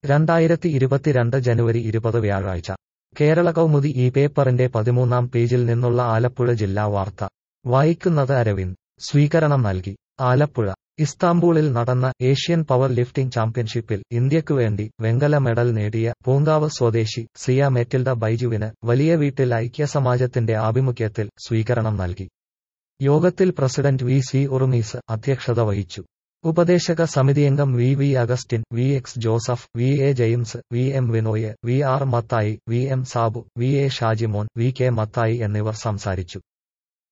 രണ്ടായിരത്തി ഇരുപത്തിരണ്ട് ജനുവരി ഇരുപത് വ്യാഴാഴ്ച കേരള കൗമുദി ഈ പേപ്പറിന്റെ പതിമൂന്നാം പേജിൽ നിന്നുള്ള ആലപ്പുഴ ജില്ലാ വാർത്ത വായിക്കുന്നത് അരവിന്ദ് സ്വീകരണം നൽകി ആലപ്പുഴ ഇസ്താംബൂളിൽ നടന്ന ഏഷ്യൻ പവർ ലിഫ്റ്റിംഗ് ചാമ്പ്യൻഷിപ്പിൽ ഇന്ത്യക്കു വേണ്ടി വെങ്കല മെഡൽ നേടിയ പൂങ്കാവ് സ്വദേശി സിയ മെറ്റിൽഡ ബൈജുവിന് വലിയ വീട്ടിൽ ഐക്യസമാജത്തിന്റെ ആഭിമുഖ്യത്തിൽ സ്വീകരണം നൽകി യോഗത്തിൽ പ്രസിഡന്റ് വി സി ഉറുമീസ് അധ്യക്ഷത വഹിച്ചു ഉപദേശക സമിതിയംഗം V V Augustin V X Joseph V A James V M Vinoy V R Mathai V M Sabu V A Shajimon V K Mathai എന്നിവർ സംസാരിച്ചു